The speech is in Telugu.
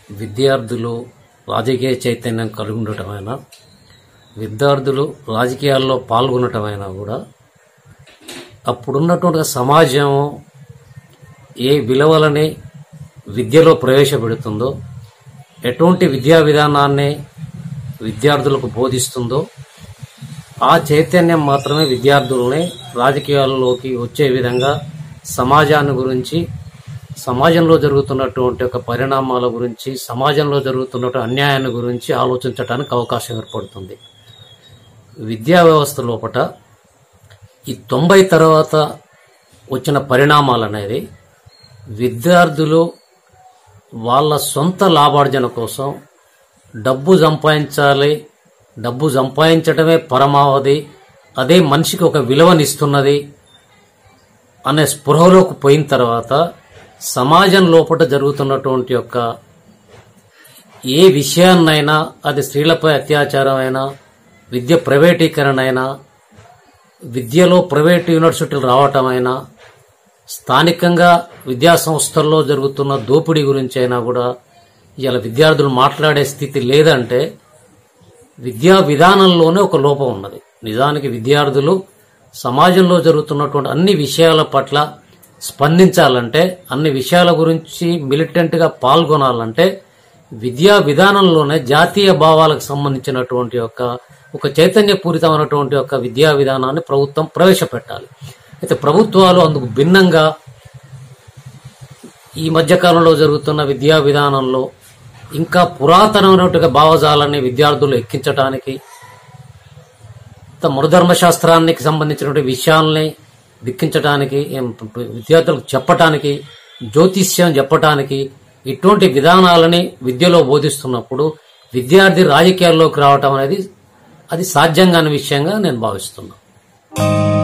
విద్యార్థులు రాజకీయ చైతన్యం కలిగి ఉండటమైనా విద్యార్థులు రాజకీయాల్లో పాల్గొనటమైనా కూడా అప్పుడున్నటువంటి సమాజం ఏ విలువలని విద్యలో ప్రవేశపెడుతుందో ఎటువంటి విద్యా విధానాన్ని విద్యార్థులకు బోధిస్తుందో ఆ చైతన్యం మాత్రమే విద్యార్థులని రాజకీయాల్లోకి వచ్చే విధంగా సమాజాన్ని గురించి సమాజంలో జరుగుతున్నటువంటి ఒక పరిణామాల గురించి సమాజంలో జరుగుతున్నటువంటి అన్యాయాన్ని గురించి ఆలోచించడానికి అవకాశం ఏర్పడుతుంది విద్యా వ్యవస్థ లోపట ఈ తొంభై తర్వాత వచ్చిన పరిణామాలు అనేది విద్యార్థులు వాళ్ళ సొంత లాభార్జన కోసం డబ్బు సంపాదించాలి డబ్బు సంపాదించడమే పరమావధి అదే మనిషికి ఒక విలువనిస్తున్నది అనే స్పృహలోకి పోయిన తర్వాత సమాజం లోపల జరుగుతున్నటువంటి యొక్క ఏ విషయాన్నైనా అది స్త్రీలపై అత్యాచారం అయినా విద్య ప్రైవేటీకరణ అయినా విద్యలో ప్రైవేట్ యూనివర్సిటీలు రావటమైనా స్థానికంగా విద్యా సంస్థల్లో జరుగుతున్న దోపిడీ గురించి అయినా కూడా ఇలా విద్యార్థులు మాట్లాడే స్థితి లేదంటే విద్యా విధానంలోనే ఒక లోపం ఉన్నది నిజానికి విద్యార్థులు సమాజంలో జరుగుతున్నటువంటి అన్ని విషయాల పట్ల స్పందించాలంటే అన్ని విషయాల గురించి మిలిటెంట్గా పాల్గొనాలంటే విద్యా విధానంలోనే జాతీయ భావాలకు సంబంధించినటువంటి యొక్క ఒక చైతన్యపూరితమైనటువంటి యొక్క విద్యా విధానాన్ని ప్రభుత్వం ప్రవేశపెట్టాలి అయితే ప్రభుత్వాలు అందుకు భిన్నంగా ఈ మధ్యకాలంలో జరుగుతున్న విద్యా విధానంలో ఇంకా పురాతనమైనటువంటి భావజాలాన్ని విద్యార్థులు ఎక్కించడానికి మరుధర్మ శాస్త్రానికి సంబంధించినటువంటి విషయాల్ని దిక్కించడానికి ఏం విద్యార్థులకు చెప్పటానికి జ్యోతిష్యం చెప్పటానికి ఇటువంటి విధానాలని విద్యలో బోధిస్తున్నప్పుడు విద్యార్థి రాజకీయాల్లోకి రావటం అనేది అది సాధ్యం కాని విషయంగా నేను భావిస్తున్నాను